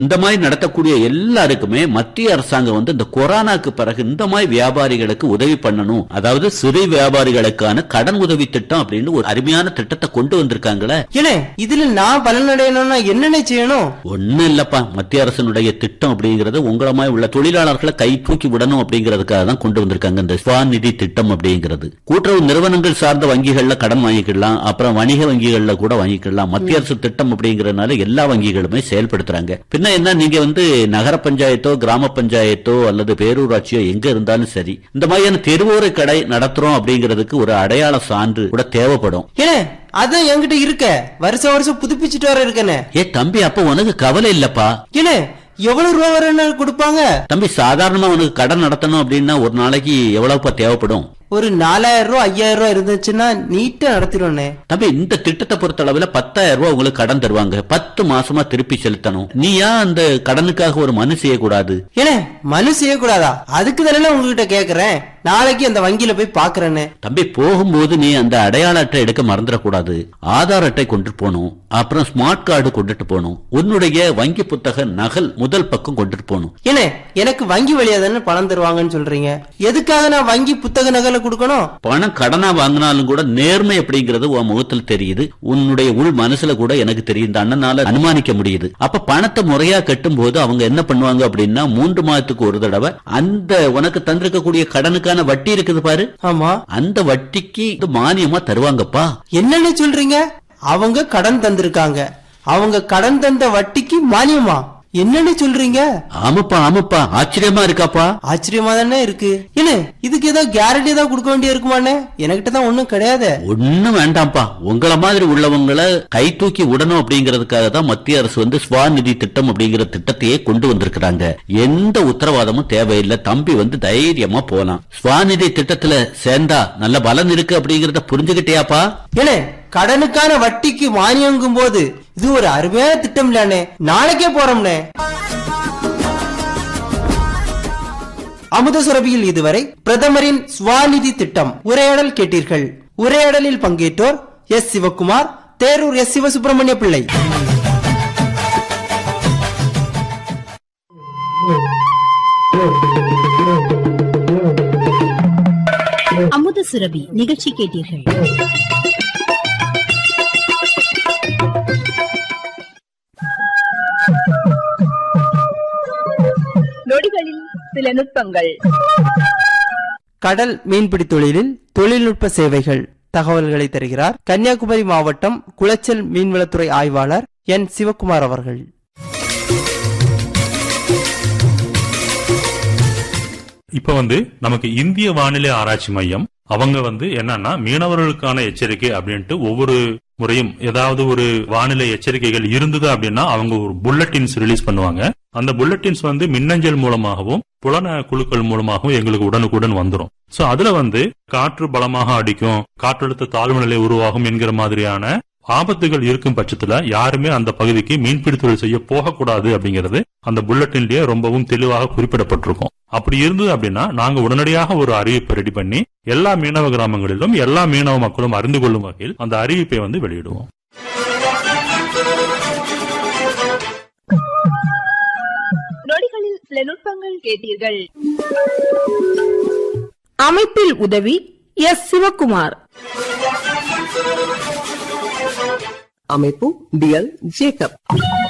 இந்த மாதிரி நடத்தக்கூடிய எல்லாருக்குமே மத்திய அரசாங்கம் வந்து இந்த கொரோனாக்கு பிறகு இந்த மாதிரி வியாபாரிகளுக்கு உதவி பண்ணணும் அதாவது சிறு வியாபாரிகளுக்கான கடன் உதவி திட்டம் அப்படின்னு ஒரு அருமையான திட்டத்தை கொண்டு வந்திருக்காங்களே ஏனே இதுல நான் பலனடையணும்னா என்னென்ன செய்யணும் ஒண்ணும் இல்லப்பா மத்திய அரசினுடைய திட்டம் அப்படிங்கறது உங்களை மாதிரி உள்ள தொழிலாளர்களை கை தூக்கி விடணும் அப்படிங்கறதுக்காக தான் கொண்டு வந்திருக்காங்க இந்த ஸ்வாநிதி திட்டம் அப்படிங்கிறது கூட்டுறவு நிறுவனங்கள் சார்ந்த வங்கிகள்ல கடன் வாங்கிக்கலாம் அப்புறம் வணிக வங்கிகள்ல கூட வாங்கிக்கலாம் மத்திய அரசு திட்டம் அப்படிங்கறதுனால எல்லா வங்கிகளுமே செயல்படுத்துறாங்க பின்ன என்ன நீங்க வந்து நகர பஞ்சாயத்தோ கிராம பஞ்சாயத்தோ அல்லது பேரூராட்சியோ எங்க இருந்தாலும் சரி இந்த மாதிரியான தெருவோர கடை நடத்துறோம் அப்படிங்கிறதுக்கு ஒரு அடையாள சான்று கூட தேவைப்படும் ஏனே அதான் என்கிட்ட இருக்க வருஷம் வருஷம் புதுப்பிச்சுட்டு வர இருக்கனே ஏ தம்பி அப்ப உனக்கு கவலை இல்லப்பா ஏனே எவ்வளவு ரூபா வரை கொடுப்பாங்க தம்பி சாதாரணமா உனக்கு கடன் நடத்தணும் அப்படின்னா ஒரு நாளைக்கு எவ்வளவுப்பா தேவைப்படும் ஒரு நாலாயிரம் ரூபா ஐயாயிரம் ரூபா இருந்துச்சுன்னா நீட்டா நடத்திடுவேனே தம்பி இந்த திட்டத்தை பொறுத்த அளவுல பத்தாயிரம் ரூபாய் உங்களுக்கு கடன் தருவாங்க பத்து மாசமா திருப்பி செலுத்தணும் நீ ஏன் அந்த கடனுக்காக ஒரு மனு செய்யக்கூடாது ஏனே மனு செய்யக்கூடாதா அதுக்கு தானே உங்ககிட்ட கேக்குறேன் நாளைக்கு அந்த வங்கியில போய் பாக்குறேன்னு தம்பி போகும்போது நீ அந்த அடையாள அட்டை எடுக்க மறந்துடக்கூடாது ஆதார் அட்டை கொண்டு போகணும் அப்புறம் ஸ்மார்ட் கார்டு கொண்டுட்டு போகணும் உன்னுடைய வங்கி புத்தக நகல் முதல் பக்கம் கொண்டுட்டு போகணும் ஏனே எனக்கு வங்கி வழியா தானே பணம் தருவாங்கன்னு சொல்றீங்க எதுக்காக நான் வங்கி புத்தக நகலை கொடுக்கணும் பணம் கடனா வாங்கினாலும் கூட நேர்மை அப்படிங்கிறது உன் முகத்தில் தெரியுது உன்னுடைய உள் மனசுல கூட எனக்கு தெரியும் இந்த அண்ணனால அனுமானிக்க முடியுது அப்ப பணத்தை முறையா கட்டும் போது அவங்க என்ன பண்ணுவாங்க அப்படின்னா மூன்று மாதத்துக்கு ஒரு தடவை அந்த உனக்கு தந்திருக்கக்கூடிய கடனுக்கான வட்டி இருக்குது பாரு ஆமா அந்த வட்டிக்கு இது மானியமா தருவாங்கப்பா என்னன்னு சொல்றீங்க அவங்க கடன் தந்திருக்காங்க அவங்க கடன் தந்த வட்டிக்கு மானியமா என்னன்னு சொல்றீங்க ஆமாப்பா ஆமாப்பா ஆச்சரியமா இருக்காப்பா ஆச்சரியமா தானே இருக்கு என்ன இதுக்கு ஏதோ கேரண்டி ஏதாவது கொடுக்க வேண்டிய இருக்குமாண்ணே என்கிட்ட தான் ஒண்ணும் கிடையாது ஒண்ணும் வேண்டாம்ப்பா உங்கள மாதிரி உள்ளவங்களை கை தூக்கி விடணும் அப்படிங்கறதுக்காக தான் மத்திய அரசு வந்து ஸ்வாநிதி திட்டம் அப்படிங்கிற திட்டத்தையே கொண்டு வந்திருக்கிறாங்க எந்த உத்தரவாதமும் தேவையில்லை தம்பி வந்து தைரியமா போலாம் ஸ்வாநிதி திட்டத்துல சேர்ந்தா நல்ல பலன் இருக்கு அப்படிங்கறத புரிஞ்சுகிட்டியாப்பா ஏனே கடனுக்கான வட்டிக்கு மானியங்கும் போது இது ஒரு அருமையான திட்டம் இல்லண்ணே நாளைக்கே போறோம்னே அமுத சுரபியில் இதுவரை பிரதமரின் ஸ்வாநிதி திட்டம் உரையாடல் கேட்டீர்கள் உரையாடலில் பங்கேற்றோர் எஸ் சிவகுமார் தேரூர் எஸ் சிவசுப்பிரமணிய பிள்ளை அமுத சுரபி நிகழ்ச்சி கேட்டீர்கள் நொடிகளில் சில நுட்பங்கள் கடல் மீன்பிடி தொழிலில் தொழில்நுட்ப சேவைகள் தகவல்களை தருகிறார் கன்னியாகுமரி மாவட்டம் குளச்சல் மீன்வளத்துறை ஆய்வாளர் என் சிவகுமார் அவர்கள் இப்ப வந்து நமக்கு இந்திய வானிலை ஆராய்ச்சி மையம் அவங்க வந்து என்னன்னா மீனவர்களுக்கான எச்சரிக்கை அப்படின்ட்டு ஒவ்வொரு முறையும் ஏதாவது ஒரு வானிலை எச்சரிக்கைகள் இருந்தது அப்படின்னா அவங்க ஒரு புல்லட்டின்ஸ் ரிலீஸ் பண்ணுவாங்க அந்த புல்லட்டின்ஸ் வந்து மின்னஞ்சல் மூலமாகவும் புலன குழுக்கள் மூலமாகவும் எங்களுக்கு உடனுக்குடன் வந்துரும் சோ அதுல வந்து காற்று பலமாக அடிக்கும் காற்றழுத்த தாழ்வு நிலை உருவாகும் என்கிற மாதிரியான ஆபத்துகள் இருக்கும் பட்சத்துல யாருமே அந்த பகுதிக்கு மீன்பிடி தொழில் செய்ய போகக்கூடாது அப்படிங்கிறது அந்த புல்லட்டின்லயே ரொம்பவும் தெளிவாக குறிப்பிடப்பட்டிருக்கும் அப்படி இருந்தது அப்படின்னா நாங்க உடனடியாக ஒரு அறிவிப்பை ரெடி பண்ணி எல்லா மீனவ கிராமங்களிலும் எல்லா மீனவ மக்களும் அறிந்து கொள்ளும் வகையில் அந்த அறிவிப்பை வந்து வெளியிடுவோம் நொடிகளில் சில நுட்பங்கள் கேட்டீர்கள் அமைப்பில் உதவி எஸ் சிவகுமார் அமைப்பு டிஎல் ஜேக்கப்